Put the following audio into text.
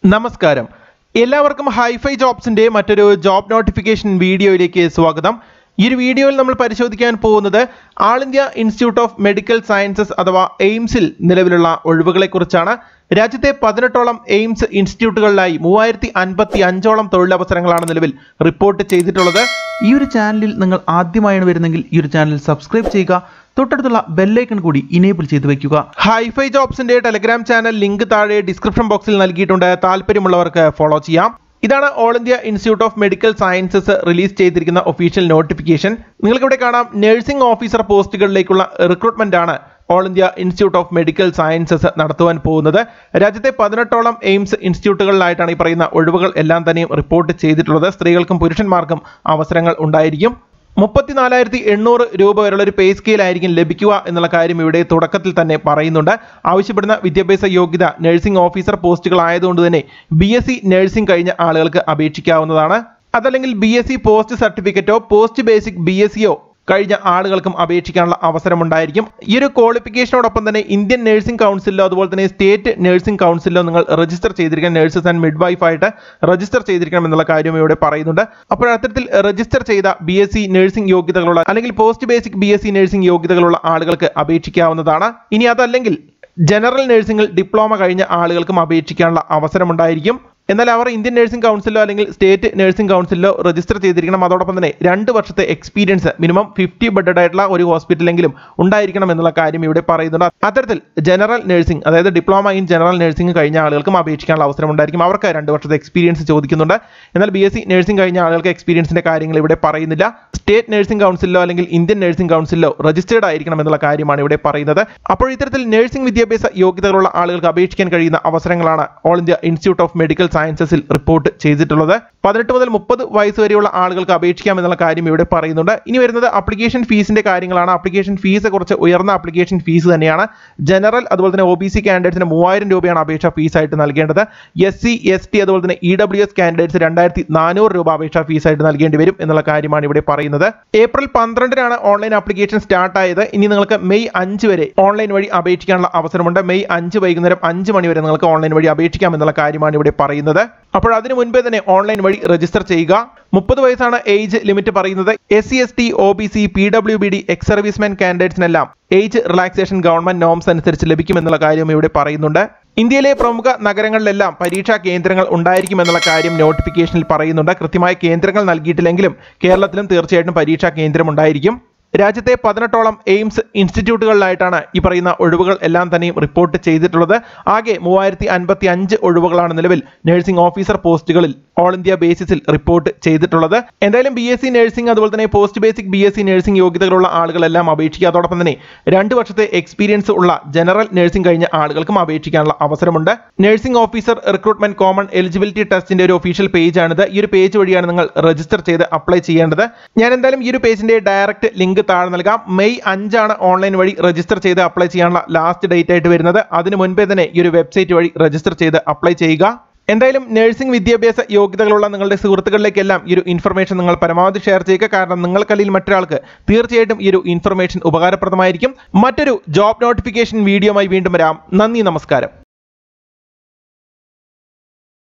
നമസ്കാരം എല്ലാവർക്കും ഹൈഫൈ ജോബ്സിന്റെ മറ്റൊരു ജോബ് നോട്ടിഫിക്കേഷൻ വീഡിയോയിലേക്ക് സ്വാഗതം ഈ ഒരു വീഡിയോയിൽ നമ്മൾ പരിശോധിക്കാൻ പോകുന്നത് all India Institute of Medical Sciences അഥവാ എയിംസിൽ നിലവിലുള്ള ഒഴിവുകളെക്കുറിച്ചാണ് രാജ്യത്തെ പതിനെട്ടോളം എയിംസ് ഇൻസ്റ്റിറ്റ്യൂട്ടുകളിലായി മൂവായിരത്തി അൻപത്തി അഞ്ചോളം തൊഴിലവസരങ്ങളാണ് നിലവിൽ റിപ്പോർട്ട് ചെയ്തിട്ടുള്ളത് ഈ ഒരു ചാനലിൽ നിങ്ങൾ ആദ്യമായാണ് വരുന്നെങ്കിൽ ഈ ഒരു ചാനൽ സബ്സ്ക്രൈബ് ചെയ്യുക തൊട്ടടുത്തുള്ള ബെല്ലൈക്കൺ കൂടി ഇനേബിൾ ചെയ്ത് വെക്കുക ഹൈഫൈ ജോബ്സിന്റെ ടെലഗ്രാം ചാനൽ ലിങ്ക് താഴെ ഡിസ്ക്രിപ്ഷൻ ബോക്സിൽ നൽകിയിട്ടുണ്ട് താല്പര്യമുള്ളവർക്ക് ഫോളോ ചെയ്യാം ഇതാണ് all India Institute of Medical Sciences release ചെയ്തിരിക്കുന്ന ഒഫീഷ്യൽ നോട്ടിഫിക്കേഷൻ നിങ്ങൾക്ക് ഇവിടെ കാണാം നഴ്സിംഗ് ഓഫീസർ പോസ്റ്റുകളിലേക്കുള്ള റിക്രൂട്ട്മെന്റ് ആണ് all India Institute of Medical Sciences നടത്തുവാൻ പോകുന്നത് രാജ്യത്തെ പതിനെട്ടോളം എയിംസ് ഇൻസ്റ്റിറ്റ്യൂട്ടുകളിലായിട്ടാണ് ഈ പറയുന്ന ഒഴിവുകൾ എല്ലാം തന്നെയും റിപ്പോർട്ട് ചെയ്തിട്ടുള്ളത് സ്ത്രീകൾക്കും പുരുഷന്മാർക്കും അവസരങ്ങൾ ഉണ്ടായിരിക്കും മുപ്പത്തിനാലായിരത്തി എണ്ണൂറ് രൂപ വരെയുള്ള ഒരു പേ സ്കെയിൽ ആയിരിക്കും ലഭിക്കുക എന്നുള്ള കാര്യം ഇവിടെ തുടക്കത്തിൽ തന്നെ പറയുന്നുണ്ട് ആവശ്യപ്പെടുന്ന വിദ്യാഭ്യാസ യോഗ്യത നഴ്സിംഗ് ഓഫീസർ പോസ്റ്റുകൾ ആയതുകൊണ്ട് തന്നെ ബി എസ് സി നഴ്സിംഗ് കഴിഞ്ഞ ആളുകൾക്ക് അപേക്ഷിക്കാവുന്നതാണ് അതല്ലെങ്കിൽ ബി എസ് സി പോസ്റ്റ് സർട്ടിഫിക്കറ്റോ പോസ്റ്റ് ബേസിക് ബി എസ് സിയോ കഴിഞ്ഞ ആളുകൾക്കും അപേക്ഷിക്കാനുള്ള അവസരമുണ്ടായിരിക്കും ഈ ഒരു ക്വാളിഫിക്കേഷനോടൊപ്പം തന്നെ ഇന്ത്യൻ നഴ്സിംഗ് കൗൺസിലോ അതുപോലെ തന്നെ സ്റ്റേറ്റ് നഴ്സിംഗ് കൗൺസിലോ നിങ്ങൾ രജിസ്റ്റർ ചെയ്തിരിക്കണം നഴ്സസ് ആൻഡ് മിഡ് വൈഫായിട്ട് രജിസ്റ്റർ ചെയ്തിരിക്കണം എന്നുള്ള കാര്യം ഇവിടെ പറയുന്നുണ്ട് അപ്പോൾ അത്തരത്തിൽ രജിസ്റ്റർ ചെയ്ത ബി എസ് സി നഴ്സിംഗ് യോഗ്യതകളുള്ള അല്ലെങ്കിൽ post basic B S C nursing യോഗ്യതകളുള്ള ആളുകൾക്ക് അപേക്ഷിക്കാവുന്നതാണ് ഇനി അതല്ലെങ്കിൽ ജനറൽ നഴ്സിംഗിൽ ഡിപ്ലോമ കഴിഞ്ഞ ആളുകൾക്കും അപേക്ഷിക്കാനുള്ള അവസരമുണ്ടായിരിക്കും എന്നാൽ അവർ ഇന്ത്യൻ നഴ്സിംഗ് കൗൺസിലോ അല്ലെങ്കിൽ സ്റ്റേറ്റ് നഴ്സിംഗ് കൗൺസിലോ രജിസ്റ്റർ ചെയ്തിരിക്കണം അതോടൊപ്പം തന്നെ രണ്ട് വർഷത്തെ എക്സ്പീരിയൻസ് മിനിമം ഫിഫ്റ്റി ബെഡഡ് ആയിട്ടുള്ള ഒരു ഹോസ്പിറ്റലെങ്കിലും ഉണ്ടായിരിക്കണം എന്നുള്ള കാര്യം ഇവിടെ പറയുന്നുണ്ട് അത്തരത്തിൽ ജനറൽ നഴ്സിംഗ് അതായത് ഡിപ്ലോമ ഇൻ ജനറൽ നഴ്സിംഗ് കഴിഞ്ഞ ആളുകൾക്കും അപേക്ഷിക്കാനുള്ള അവസരം ഉണ്ടായിരിക്കും അവർക്ക് രണ്ട് വർഷത്തെ എക്സ്പീരിയൻസ് ചോദിക്കുന്നുണ്ട് എന്നാൽ ബി എസ് സി നഴ്സിംഗ് കഴിഞ്ഞ ആളുകൾക്ക് എക്സ്പീരിയൻസിന്റെ കാര്യങ്ങൾ ഇവിടെ പറയുന്നില്ല സ്റ്റേറ്റ് നഴ്സിംഗ് കൗൺസിലോ അല്ലെങ്കിൽ ഇന്ത്യൻ നഴ്സിംഗ് കൗൺസിലോ രജിസ്റ്റേർഡ് ആയിരിക്കണം എന്നുള്ള കാര്യമാണ് ഇവിടെ പറയുന്നത് അപ്പോൾ ഇത്തരത്തിൽ നഴ്സിംഗ് വിദ്യാഭ്യാസ യോഗ്യതകളുള്ള ആളുകൾക്ക് അപേക്ഷിക്കാൻ കഴിയുന്ന അവസരങ്ങളാണ് all India Institute of Medical സയൻസസിൽ റിപ്പോർട്ട് ചെയ്തിട്ടുള്ളത് പതിനെട്ട് മുതൽ മുപ്പത് വയസ്സ് വരെയുള്ള ആളുകൾക്ക് അപേക്ഷിക്കാം എന്നുള്ള കാര്യം ഇവിടെ പറയുന്നുണ്ട് ഇനി വരുന്നത് അപ്ലിക്കേഷൻ ഫീസിന്റെ കാര്യങ്ങളാണ് അപ്ലിക്കേഷൻ ഫീസ് കുറച്ച് ഉയർന്ന അപ്ലിക്കേഷൻ ഫീസ് തന്നെയാണ് ജനറൽ അതുപോലെ തന്നെ ഒ ബി സി കാൻഡിഡേറ്റ്സിന് മൂവായിരം രൂപയാണ് അപേക്ഷ ഫീസായിട്ട് നൽകേണ്ടത് എസ് സി എസ് ടി അതുപോലെ തന്നെ ഇ ഡബ്ല്യു എസ് കാൻഡിഡേറ്റ്സ് രണ്ടായിരത്തി നാനൂറ് രൂപ അപേക്ഷ ഫീസായിട്ട് നൽകേണ്ടി വരും എന്നുള്ള കാര്യമാണ് ഇവിടെ പറയുന്നത് ഏപ്രിൽ പന്ത്രണ്ടിനാണ് ഓൺലൈൻ ആപ്ലിക്കേഷൻ സ്റ്റാർട്ട് ആയത് ഇനി നിങ്ങൾക്ക് മെയ് അഞ്ച് വരെ ഓൺലൈൻ വഴി അപേക്ഷിക്കാനുള്ള അവസരമുണ്ട് മെയ് അഞ്ച് വൈകുന്നേരം അഞ്ച് മണി വരെ നിങ്ങൾക്ക് ഓൺലൈൻ വഴി അപേക്ഷിക്കാം എന്നുള്ള കാര്യമാണ് ഇവിടെ പറയുന്നത് അപ്പോൾ അതിന് മുൻപേ തന്നെ ഓൺലൈൻ വഴി രജിസ്റ്റർ ചെയ്യുക മുപ്പത് വയസ്സാണ് ഏജ് ലിമിറ്റ് പറയുന്നത് S C S T O B C P W B D ex serviceman കാൻഡിഡേറ്റ്സിനെല്ലാം ഏജ് റിലാക്സേഷൻ ഗവൺമെന്റ് നോംസ് അനുസരിച്ച് ലഭിക്കുമെന്നുള്ള കാര്യം ഇവിടെ പറയുന്നുണ്ട് ഇന്ത്യയിലെ പ്രമുഖ നഗരങ്ങളിലെല്ലാം പരീക്ഷാ കേന്ദ്രങ്ങൾ ഉണ്ടായിരിക്കും എന്നുള്ള കാര്യം നോട്ടിഫിക്കേഷനിൽ പറയുന്നുണ്ട് കൃത്യമായ കേന്ദ്രങ്ങൾ നൽകിയിട്ടില്ലെങ്കിലും കേരളത്തിലും തീർച്ചയായിട്ടും പരീക്ഷാ കേന്ദ്രം ഉണ്ടായിരിക്കും രാജ്യത്തെ പതിനെട്ടോളം എയിംസ് ഇൻസ്റ്റിറ്റ്യൂട്ടുകളിലായിട്ടാണ് ഈ പറയുന്ന ഒഴിവുകൾ എല്ലാം തന്നെയും റിപ്പോർട്ട് ചെയ്തിട്ടുള്ളത് ആകെ മൂവായിരത്തി അൻപത്തി അഞ്ച് ഒഴിവുകളാണ് നിലവിൽ നഴ്സിംഗ് ഓഫീസർ പോസ്റ്റുകളിൽ ഓൾ ഇന്ത്യ ബേസിസിൽ റിപ്പോർട്ട് ചെയ്തിട്ടുള്ളത് എന്തായാലും ബി എസ് സി നഴ്സിംഗ് അതുപോലെ തന്നെ post basic B S C nursing യോഗ്യതകളുള്ള ആളുകളെല്ലാം അപേക്ഷിക്കുക അതോടൊപ്പം തന്നെ രണ്ട് വർഷത്തെ എക്സ്പീരിയൻസ് ഉള്ള ജനറൽ നഴ്സിംഗ് കഴിഞ്ഞ ആളുകൾക്കും അപേക്ഷിക്കാനുള്ള അവസരമുണ്ട് nursing officer recruitment common eligibility ടെസ്റ്റിന്റെ ഒരു ഒഫീഷ്യൽ പേജ് ആണിത് ഈ ഒരു പേജ് വഴിയാണ് നിങ്ങൾ രജിസ്റ്റർ ചെയ്ത് അപ്ലൈ ചെയ്യേണ്ടത് ഞാൻ എന്തായാലും ഈ ഒരു പേജിന്റെ ഡയറക്റ്റ് ലിങ്ക് താഴെ നൽകാം മെയ് അഞ്ചാണ് ഓൺലൈൻ വഴി രജിസ്റ്റർ ചെയ്ത് അപ്ലൈ ചെയ്യാനുള്ള ലാസ്റ്റ് ഡേറ്റ് ആയിട്ട് വരുന്നത് അതിന് മുൻപേ തന്നെ ഈ ഒരു വെബ്സൈറ്റ് വഴി രജിസ്റ്റർ ചെയ്ത് അപ്ലൈ ചെയ്യുക എന്തായാലും നഴ്സിംഗ് വിദ്യാഭ്യാസ യോഗ്യതകളുള്ള നിങ്ങളുടെ സുഹൃത്തുക്കളിലേക്കെല്ലാം ഈ ഒരു ഇൻഫർമേഷൻ നിങ്ങൾ പരമാവധി ഷെയർ ചെയ്യുക കാരണം നിങ്ങൾക്കല്ലെങ്കിൽ മറ്റൊരാൾക്ക് തീർച്ചയായിട്ടും ഈ ഒരു ഇൻഫർമേഷൻ ഉപകാരപ്രദമായിരിക്കും മറ്റൊരു ജോബ് നോട്ടിഫിക്കേഷൻ വീഡിയോയുമായി വീണ്ടും വരാം നന്ദി നമസ്കാരം